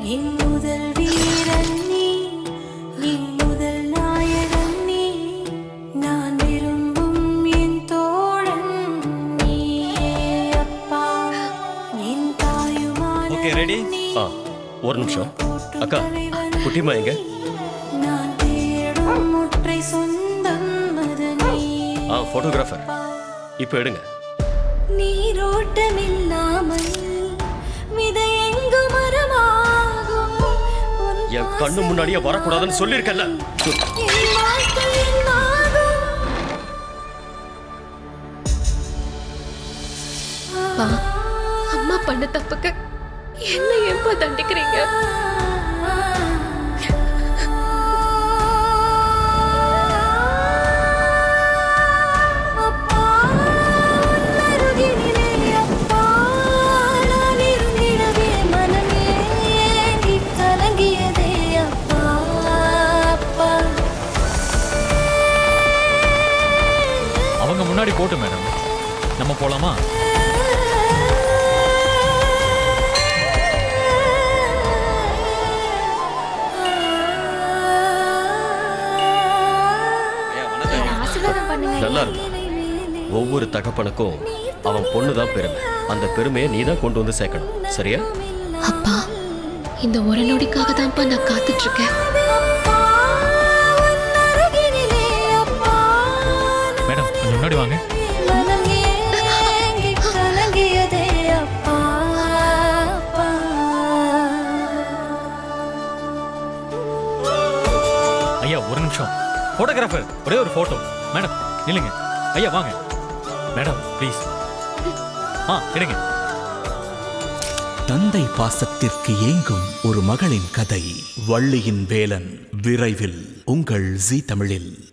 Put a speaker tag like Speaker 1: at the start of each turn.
Speaker 1: என் முதல் வீரன் நீ என் முதல் நாயகன் நீ நான் விரும்பும் என் தோழன் நீயே அப்பா என் தாயுமான
Speaker 2: ஓகே ரெடி
Speaker 3: ஆ ஒரு நிமிஷம் அக்கா குட்டிமா எங்க
Speaker 1: நான் தேடும் ஒற்றை சொந்தம் அது நீ
Speaker 3: ஆ ஃபோட்டோகிராஃபர் இப்போ எடுங்க
Speaker 1: நீரோட்டமில்லாமல் விதை எங்கு மரமாகும் உன்
Speaker 3: என் கண்ணு முன்னாடியே வரக்கூடாதுன்னு சொல்லியிருக்கல
Speaker 1: என் வாழ்க்கை என்னாகும்?
Speaker 4: பா அம்மா பண்ண தப்புக்கு என்ன ஏன்பா தண்டிக்கிறீங்க
Speaker 1: அப்பா, உன் அருகினிலே அப்பா, நான் இருந்திடவே மனம் ஏங்கிக் கலங்கியதே அப்பா, அப்பா.
Speaker 5: அவங்க முன்னாடி போட்டு மேடம் நம்ம போலாமா
Speaker 4: ஆசீர்வாதம் பண்ணுங்க
Speaker 3: நல்லா இருந்தா ஒவ்வொரு தகப்பனுக்கும் அவன் பொண்ணு தான் பெருமை அந்த பெருமையை நீ தான் கொண்டு வந்து சேர்க்கணும் சரியா
Speaker 4: அப்பா இந்த ஒரு நொடிக்காக தான்ப்பா நான் காத்துட்டு இருக்கேன்
Speaker 1: அப்பா, உன் அருகினிலே அப்பா,
Speaker 5: மேடம் கொஞ்சம் முன்னாடி வாங்க
Speaker 1: மனம் ஏங்கிக் கலங்கியதே அப்பா, அப்பா.
Speaker 5: ஐயா ஒரு நிமிஷம் போட்டோகிராஃபர் ஒரே ஒரு போட்டோ மேடம் நில்லுங்க ஐயா வாங்க மேடம் ப்ளீஸ் ஆ எடுங்க
Speaker 6: தந்தை பாசத்திற்கு ஏங்கும் ஒரு மகளின் கதை வள்ளியின் வேலன் விரைவில் உங்கள் ஜி தமிழில்